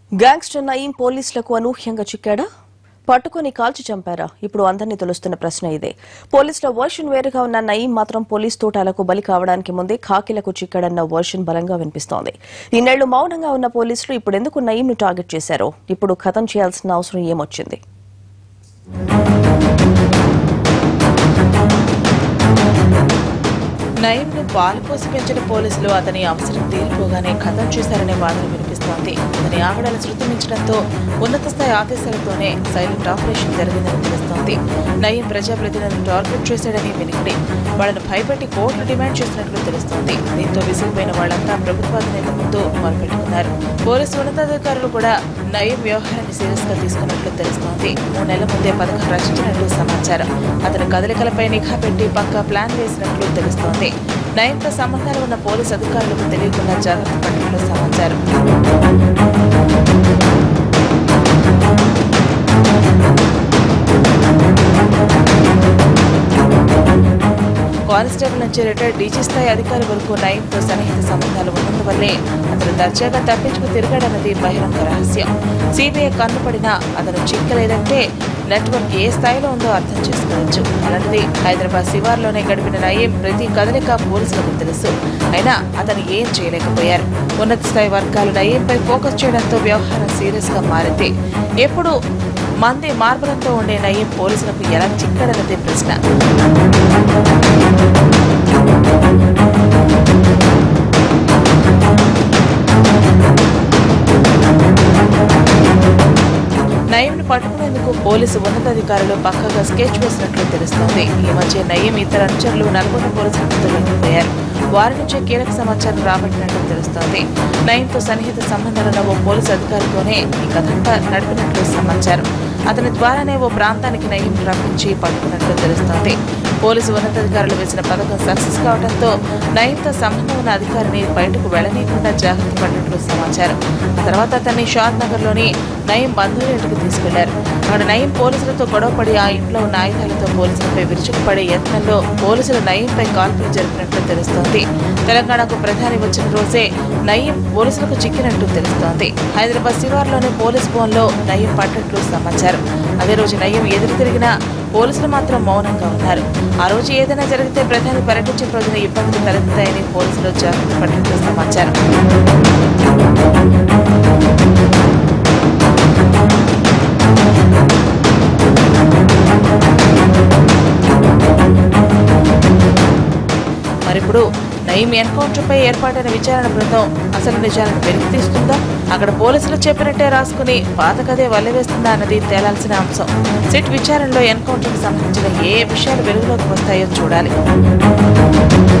gangster Nayeem పోలీసులకు అనూహ్యంగా చిక్కాడా పట్టుకొని కాల్చి చంపారా ఇప్పుడు అందరినీ తెలుస్తున్న ప్రశ్న ఇదే పోలీసుల వర్షన్ వేరుగా ఉన్న నయీం మాత్రం పోలీస్ తోటాలకు బలి కావడానికి ముందే ఖాకీలకు చిక్కాడన్న వర్షన్ బలంగా వినిపిస్తోంది ఇన్నేళ్లు మౌనంగా ఉన్న పోలీసులు ఇప్పుడు ఎందుకు నయీంను టార్గెట్ చేశారో ఇప్పుడు ఖతం చేయాల్సిన అవసరం ఏమొచ్చింది నయీంను పాలు పోసి పెంచిన పోలీసులు అతని అవసరం తీరిపోగానే ఖతం చేశారనే వాదన వినిపిస్తోంది అతని ఆవిడలు శృతిమించడంతో ఉన్నత స్థాయి ఆదేశాలతోనే సైలెంట్ ఆపరేషన్ జరిగిందని తెలుస్తోంది నయీం ప్రజాప్రతినిధులను టార్గెట్ చేశాడని వినికిడి వాళ్ళను భయపెట్టి కోర్టులు డిమాండ్ చేసినట్లు తెలుస్తోంది దీంతో విసిగిపోయిన వాళ్ళంతా ప్రభుత్వాధినేత ముందు మొరపెట్టుకున్నారు పోలీసు ఉన్నతాధికారులు కూడా నయీం వ్యవహారాన్ని సీరియస్ గా తీసుకున్నట్లు తెలుస్తోంది మూడు నెలల ముందే పథకం రచించినట్లు సమాచారం అతని కదలికలపై నిఘా పెట్టి పక్కా ప్లాన్ వేసినట్లు తెలుస్తోంది నయంతో సంబంధాలు ఉన్న పోలీసు అధికారులకు తెలియకుండా జాగ్రత్త పడినట్లు సమాచారం కానిస్టేబుల్ నుంచి రిటైర్డ్ డీజీ స్థాయి అధికారి వరకు నయంతో సన్నిహిత సంబంధాలు ఉన్నందువల్లే అతను దర్జాగా తప్పించుకు తిరిగాడన్నది బహిరంగ రహస్యం సిబిఐ కన్నుపడినా అతను చిక్కలేదంటే నెట్వర్క్ ఏ స్థాయిలో ఉందో అర్థం చేసుకోవచ్చు అలాంటిది హైదరాబాద్ శివార్లోనే గడిపిన నయీం ప్రతి కదలిక పోలీసులకు తెలుసు అయినా అతను ఏం చేయలేకపోయారు ఉన్నత స్థాయి వర్గాలు నయీంపై ఫోకస్ చేయడంతో వ్యవహారం సీరియస్ గా మారింది ఎప్పుడు మంది మార్పులతో ఉండే నయీం పోలీసులకు ఎలా చిక్కడన్నదే ప్రశ్న నయీంను పట్టుకునేందుకు పోలీసు ఉన్నతాధికారులు పక్కగా స్కెచ్ వేసినట్లు తెలుస్తోంది ఈ మధ్య నయీం ఇతర అనుచరులు నల్గొండ పోలీసులకు తొలగిపోయారు వారి నుంచే కీలక సమాచారం రాబట్టినట్లు తెలుస్తోంది నయీంతో సన్నిహిత సంబంధాలున్న ఓ పోలీసు అధికారితోనే ఈ కథంతా నడిపినట్లు సమాచారం అతని ద్వారానే ఓ ప్రాంతానికి నయీం రప్పించి పట్టుకున్నట్లు తెలుస్తోంది పోలీసు ఉన్నతాధికారులు వేసిన పథకం సక్సెస్ కావడంతో నయీంతో సంబంధం ఉన్న అధికారిని బయటకు వెళ్లనీయకుండా జాగ్రత్త పడినట్లు సమాచారం ఆ తర్వాత అతన్ని షాద్ నగర్ లోని నయీం బంధువుల ఇంటికి తీసుకెళ్లారు అక్కడ నయీం పోలీసులతో గొడవపడి ఆ ఇంట్లో ఉన్న ఆయుధాలతో పోలీసులపై విరుచుకుపడే యత్నంలో పోలీసులు నయీంపై కాల్పులు జరిపినట్లు తెలుస్తోంది తెలంగాణకు ప్రధాని వచ్చిన రోజే నయీం పోలీసులకు చిక్కినట్టు తెలుస్తోంది హైదరాబాద్ శివార్లోని పోలీస్ భవన్లో నయీం పడ్డట్లు సమాచారం అదే రోజు నయీం ఎదురు తిరిగినా పోలీసులు మాత్రం మౌనంగా ఉన్నారు ఆ రోజు ఏదైనా జరిగితే ప్రధాని పర్యటించిన రోజున ఇబ్బందులు తలెత్తాయని పోలీసులు జాగ్రత్త పడినట్లు సమాచారం మరిప్పుడు నయీం ఎన్కౌంటర్పై ఏర్పాటైన విచారణ బృందం అసలు నిజాలను వెలికి తీస్తుందా అక్కడ పోలీసులు చెప్పినట్టే రాసుకుని పాత కథే వల్లవేస్తుందా అన్నది తేలాల్సిన అంశం సిట్ విచారణలో ఎన్కౌంటర్కి సంబంధించిన ఏ విషయాలు వెలుగులోకి వస్తాయో చూడాలి